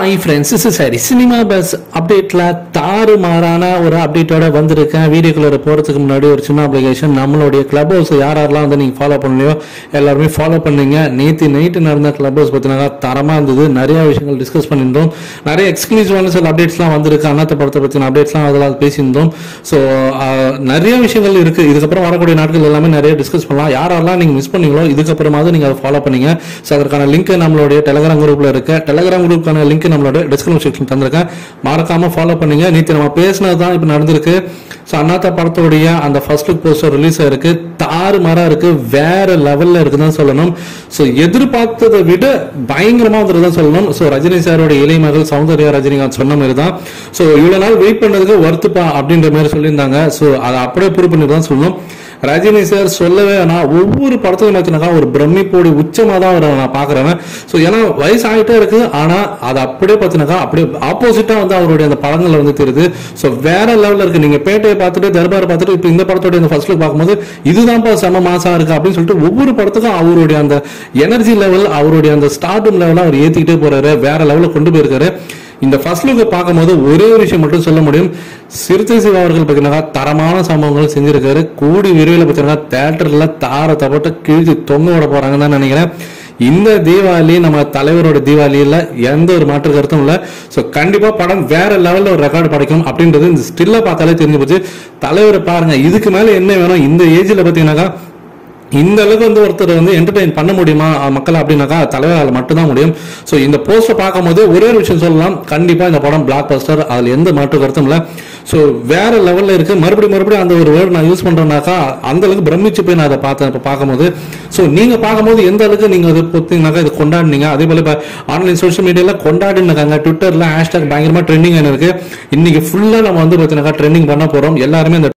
hi friends is சரி cinema buzz அப்டேட்ல தாறுமாறான ஒரு அப்டேட்டோட வந்திருக்கேன் வீடியோக்குள்ள போறதுக்கு முன்னாடி ஒரு சின்ன அப்ளிகேஷன் நம்மளுடைய கிளப் ஹவுஸ் யார் யாரெல்லாம் வந்து நீங்க ஃபாலோ பண்ணலையோ எல்லாருமே ஃபாலோ பண்ணீங்க நேற்று நைட்டு நடந்த கிளப் ஹவுஸ் பார்த்தீங்கன்னா தரமா இருந்தது நிறைய விஷயங்கள் டிஸ்கஸ் பண்ணியிருந்தோம் நிறைய எக்ஸ்க்ளூசிவான சில அப்டேட்ஸ்லாம் வந்திருக்கு அண்ணாத்த படத்தை பற்றின அப்டேட்ஸ்லாம் அதெல்லாம் பேசியிருந்தோம் ஸோ நிறைய விஷயங்கள் இருக்கு இதுக்கப்புறம் வரக்கூடிய நாட்கள் எல்லாமே நிறைய டிஸ்கஸ் பண்ணலாம் யார் யாரெல்லாம் நீங்க மிஸ் பண்ணீங்களோ இதுக்கப்புறமாவது நீங்க அதை ஃபாலோ பண்ணீங்க ஸோ அதற்கான லிங்க் நம்மளுடைய டெலகிராம் குரூப்ல இருக்கு டெலகிராம் குரூப்புக்கான லிங்க் நம்மளோட டிஸ்கிரிப்ஷன் செக்ஷன் தந்திருக்கேன் மறக்காம ஃபாலோ பண்ணீங்க நேற்று நம்ம பேசினது தான் இப்போ நடந்திருக்கு ஸோ அண்ணாத்த படத்தோடைய அந்த ஃபர்ஸ்ட் லுக் போஸ்டர் ரிலீஸ் ஆயிருக்கு தாறு மரம் இருக்கு வேற லெவல்ல இருக்குதான் சொல்லணும் ஸோ எதிர்பார்த்ததை விட பயங்கரமா வந்துருதான் சொல்லணும் ஸோ ரஜினி சாரோட இளைய மகள் சௌந்தர்யா ரஜினிகாந்த் சொன்ன மாதிரி தான் ஸோ இவ்வளவு நாள் வெயிட் பண்ணதுக்கு வருத்துப்பா அப்படின்ற மாதிரி சொல்லியிருந்தாங்க ஸோ அதை அப்படியே ப்ரூவ் பண்ணி தான் சொல்லணும் ரஜினி சார் சொல்லவே வேணாம் ஒவ்வொரு படத்துலையும் பார்த்தீங்கன்னா ஒரு பிரமிப்போட உச்சமா தான் அவரை நான் பாக்குறேன் ஸோ ஏன்னா வயசு ஆகிட்டே இருக்கு ஆனா அது அப்படியே பார்த்தீங்கன்னா அப்படியே ஆப்போசிட்டா வந்து அவருடைய அந்த படங்கள் வந்து தெரியுது ஸோ வேற லெவல்ல இருக்கு நீங்க பேட்டையை பார்த்துட்டு தர்பார் பார்த்துட்டு இப்போ இந்த படத்தோட இந்த ஃபர்ஸ்ட் லுக் பார்க்கும்போது இதுதான்ப்பா செம மாசா இருக்கு அப்படின்னு சொல்லிட்டு ஒவ்வொரு படத்துக்கும் அவருடைய அந்த எனர்ஜி லெவல் அவருடைய அந்த ஸ்டார்டும் லெவலை அவர் ஏத்திக்கிட்டே போறாரு வேற லெவலில் கொண்டு போயிருக்காரு இந்த ஃபர்ஸ்ட் லுக்கை பார்க்கும்போது ஒரே ஒரு விஷயம் மட்டும் சொல்ல முடியும் சிறுத்தை சிவா அவர்கள் பார்த்தீங்கன்னா தரமான சம்பவங்கள் செஞ்சிருக்காரு கூடி விரைவில் பார்த்தீங்கன்னா தேட்டர்ல தார தப்பட்ட கிழிச்சு தொங்க விட போறாங்கன்னு தான் நினைக்கிறேன் இந்த தீபாவளி நம்ம தலைவரோட தீபாவளியில எந்த ஒரு மாற்று கருத்தும் இல்லை ஸோ கண்டிப்பா படம் வேற லெவல்ல ஒரு ரெக்கார்டு படைக்கும் அப்படின்றது இந்த ஸ்டில்ல பார்த்தாலே தெரிஞ்சு போச்சு தலைவரை பாருங்க இதுக்கு மேல என்ன வேணும் இந்த ஏஜ்ல பாத்தீங்கன்னாக்கா இந்த அளவுக்கு வந்து ஒருத்தர் வந்து என்டர்டைன் பண்ண முடியுமா அஹ் மக்களை அப்படின்னாக்கா தலைவரால் மட்டும்தான் முடியும் ஸோ இந்த போஸ்டர் பார்க்கும்போது ஒரே ஒரு விஷயம் சொல்லலாம் கண்டிப்பா இந்த படம் பிளாக் பஸ்டர் அதுல எந்த மாற்று கருத்தும் இல்லை ஸோ வேற லெவல்ல இருக்கு மறுபடியும் மறுபடியும் அந்த ஒரு வேர்டு நான் யூஸ் பண்றேன்னாக்கா அந்த அளவுக்கு பிரமிச்சு போய் நான் அதை பார்த்தேன் இப்போ பார்க்கும்போது ஸோ நீங்க பார்க்கும்போது எந்த அளவுக்கு நீங்க அதை பார்த்தீங்கன்னாக்கா இது கொண்டாடினீங்க அதே போல இப்போ ஆன்லைன் சோஷியல் மீடியால கொண்டாடினாங்க ட்விட்டர்ல ஹேஷ்டாக் பயங்கரமா ட்ரெண்டிங் இருக்கு இன்னைக்கு ஃபுல்லா நம்ம வந்து பார்த்தீங்கன்னா ட்ரெண்டிங் பண்ண போறோம் எல்லாருமே இந்த